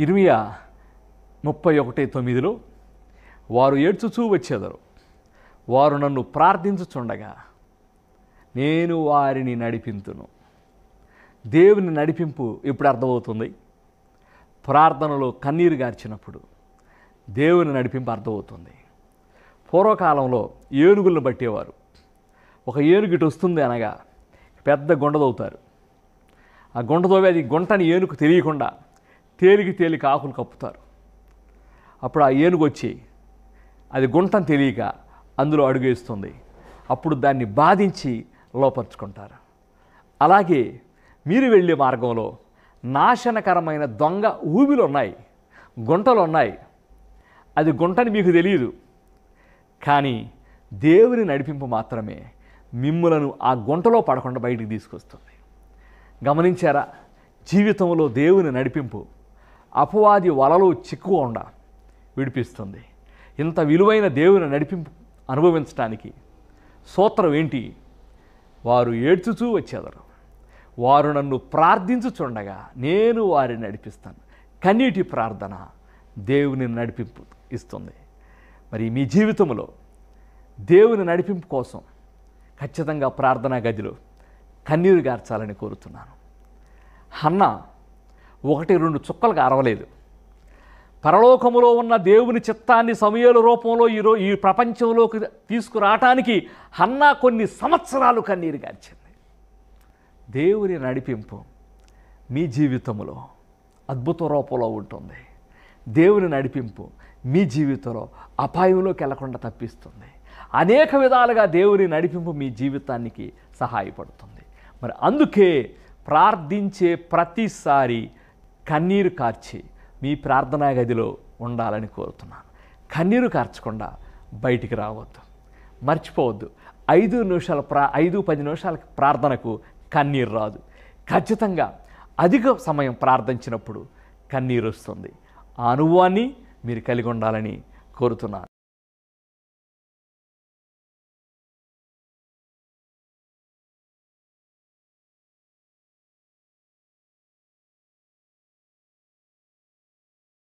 ఇర్మియా ముప్పై ఒకటి తొమ్మిదిలో వారు ఏడ్చుచూ వచ్చేదరు వారు నన్ను ప్రార్థించుచుండగా నేను వారిని నడిపింతును దేవుని నడిపింపు ఇప్పుడు అర్థమవుతుంది ప్రార్థనలో కన్నీరు గార్చినప్పుడు దేవుని నడిపింపు అర్థమవుతుంది పూర్వకాలంలో ఏనుగులను బట్టేవారు ఒక ఏనుగు ఇటు వస్తుంది అనగా పెద్ద గుండదవుతారు ఆ గుండదోవి అది గుంటని ఏనుగు తెలియకుండా తేలికి తేలిక ఆకులు కప్పుతారు అప్పుడు ఆ ఏనుగు వచ్చి అది గుంటని తెలియక అందులో అడుగేస్తుంది అప్పుడు దాన్ని బాధించి లోపరుచుకుంటారు అలాగే మీరు వెళ్ళే మార్గంలో నాశనకరమైన దొంగ ఊబిలు ఉన్నాయి గుంటలు ఉన్నాయి అది గుంటని మీకు తెలియదు కానీ దేవుని నడిపింపు మాత్రమే మిమ్ములను ఆ గుంటలో పడకుండా బయటికి తీసుకొస్తుంది గమనించారా జీవితంలో దేవుని నడిపింపు అపవాది వలలో చిక్కుకుండా విడిపిస్తుంది ఇంత విలువైన దేవుని నడిపింపు అనుభవించడానికి సూత్రం ఏంటి వారు ఏడ్చుచూ వచ్చేదరు వారు నన్ను ప్రార్థించుచుండగా నేను వారిని నడిపిస్తాను కన్నీటి ప్రార్థన దేవుని నడిపింపు ఇస్తుంది మరి మీ జీవితంలో దేవుని నడిపింపు కోసం ఖచ్చితంగా ప్రార్థనా గదిలో కన్నీరు గార్చాలని కోరుతున్నాను హన్న ఒకటి రెండు చుక్కలకు అరవలేదు పరలోకములో ఉన్న దేవుని చిత్తాన్ని సమయాల రూపంలో ఈరో ఈ ప్రపంచంలోకి తీసుకురావటానికి హన్నా కొన్ని సంవత్సరాలు కన్నీరు గార్చింది దేవుని నడిపింపు మీ జీవితంలో అద్భుత రూపంలో ఉంటుంది దేవుని నడిపింపు మీ జీవితంలో అపాయంలోకి వెళ్లకుండా తప్పిస్తుంది అనేక విధాలుగా దేవుని నడిపింపు మీ జీవితానికి సహాయపడుతుంది మరి అందుకే ప్రార్థించే ప్రతిసారి కన్నీరు కార్చి మీ ప్రార్థనా గదిలో ఉండాలని కోరుతున్నాను కన్నీరు కార్చకుండా బయటికి రావద్దు మర్చిపోవద్దు ఐదు నిమిషాల ప్రా ఐదు పది నిమిషాల ప్రార్థనకు కన్నీరు రాదు ఖచ్చితంగా అధిక సమయం ప్రార్థించినప్పుడు కన్నీరు వస్తుంది ఆ అనుభవాన్ని మీరు కలిగి ఉండాలని కోరుతున్నాను